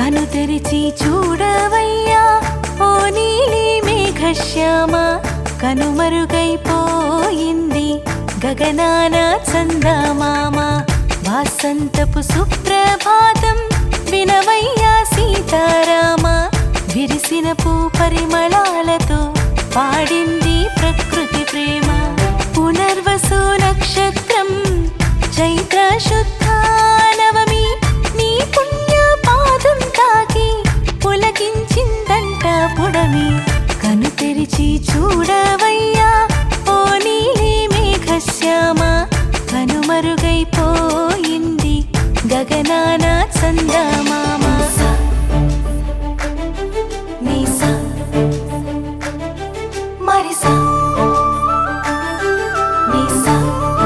కను తెరిచి చూడవయ్యా ఓ నీలి మేఘశ్యామ కనుమరుగైపోయింది గగనాన చందమామ వాసంతపు సుప్రభాతం వినవయ్యా సీతారామ విరిసిన పూ పరిమళాలతో పాడింది ప్రకృతి ప్రేమ పునర్వసు నక్షత్రం చైత్ర శుద్ధ నవమి నీ పుణ్య పాదం తాకి పులకించిందంట పుడమి కను తెరిచి చూడవయ్యా ఓ నీలి మేఘశ్యామ కనుమరుగైపోయింది గగనాన చందమామ నీసా మరిసా నీసా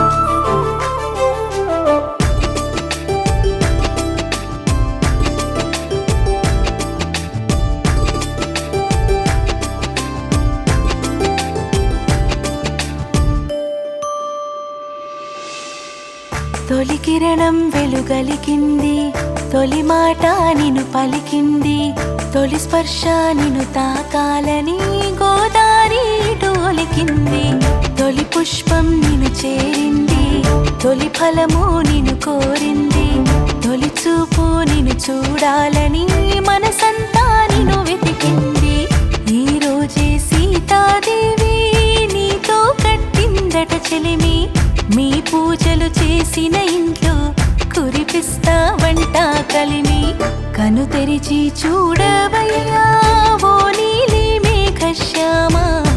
తొలి కిరణం వెలుగలికింది తొలి మాట నిన్ను పలికింది తొలి స్పర్శ నిన్ను తాకాలని గోదారి డోలికింది తొలి పుష్పం నిన్ను చేరింది తొలి ఫలము నిన్ను కోరింది తొలి చూపు నిన్ను చూడాలని మనసంతా నిన్ను వెతికింది ఈ రోజే సీతాదేవి నీతో కట్టిందట చెలిమి మీ పూజలు చేసిన ఇంట్లో కురిపిస్తా వంట కలిమి కను తెరిచి చూడవయ్యా ఓ నీలి మేఘశ్యామ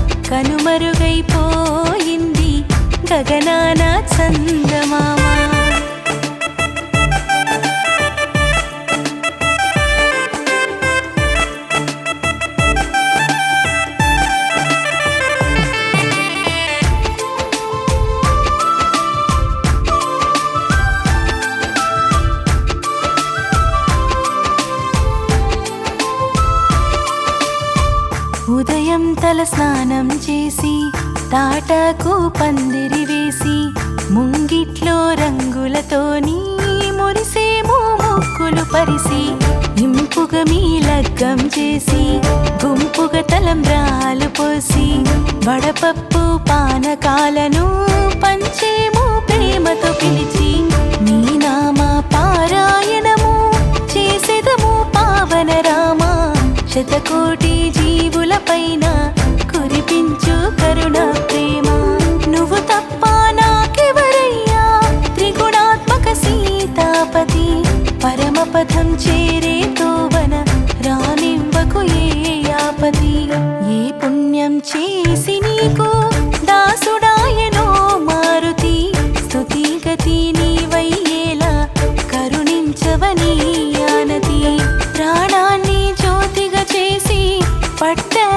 కనుమరుగైపోయింది గగనాన చందమామ ఉదయం తల స్నానం చేసి తాటకు పందిరి వేసి ముంగిట్లో రంగులతోని మురిసేమో ముక్కులు పరిసి ఇంపుగా మీ లగ్గం చేసి గుంపుగా తలంబ్రాలు పోసి వడపప్పు పానకాలను పంచేమో ప్రేమతో పిలిచి నీ నామ పారాయణము చేసేదము పావన రామా శతకోటి జీవుల పైన కురిపించు కరుణ ప్రేమ నువ్వు తప్ప నాకెవరయ్యా త్రిగుణాత్మక సీతాపతి పరమపదం చేరే తోవన రానివ్వకు ఏ ఆపతి ఏ పుణ్యం చేసి నీకు దాసుడాయనో మారుతి స్తుతి గతి నీవయ్యేలా కరుణించవని ఆనతి ప్రాణాన్ని జ్యోతిగా చేసి పట్ట